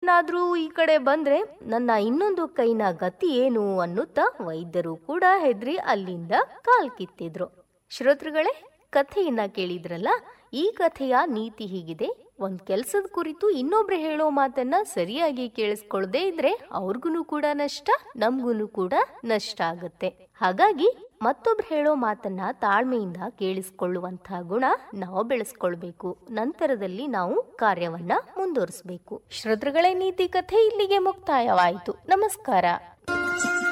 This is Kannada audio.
ಒಬ್ಬನಾದ್ರೂ ಈ ಕಡೆ ಬಂದ್ರೆ ನನ್ನ ಇನ್ನೊಂದು ಕೈನ ಗತಿ ಏನು ಅನ್ನುತ್ತಾ ವೈದ್ಯರು ಕೂಡ ಹೆದ್ರಿ ಅಲ್ಲಿಂದ ಕಾಲ್ ಕಿತ್ತಿದ್ರು ಶ್ರೋತೃಗಳೇ ಕಥೆಯನ್ನ ಕೇಳಿದ್ರಲ್ಲ ಈ ಕಥೆಯ ನೀತಿ ಹೀಗಿದೆ ಒಂದ್ ಕೆಲ್ಸದ ಕುರಿತು ಇನ್ನೊಬ್ರು ಹೇಳೋ ಮಾತನ್ನ ಸರಿಯಾಗಿ ಕೇಳಿಸ್ಕೊಳ್ದೇ ಇದ್ರೆ ಅವ್ರಿಗೂ ಕೂಡ ನಷ್ಟ ನಮ್ಗೂ ಕೂಡ ನಷ್ಟ ಆಗುತ್ತೆ ಹಾಗಾಗಿ ಮತ್ತೊಬ್ರು ಹೇಳೋ ಮಾತನ್ನ ತಾಳ್ಮೆಯಿಂದ ಕೇಳಿಸ್ಕೊಳ್ಳುವಂತಹ ಗುಣ ನಾವು ಬೆಳೆಸ್ಕೊಳ್ಬೇಕು ನಂತರದಲ್ಲಿ ನಾವು ಕಾರ್ಯವನ್ನ ಮುಂದುವರಿಸಬೇಕು ಶ್ರೋತೃಗಳೇ ನೀತಿ ಕಥೆ ಇಲ್ಲಿಗೆ ಮುಕ್ತಾಯವಾಯಿತು ನಮಸ್ಕಾರ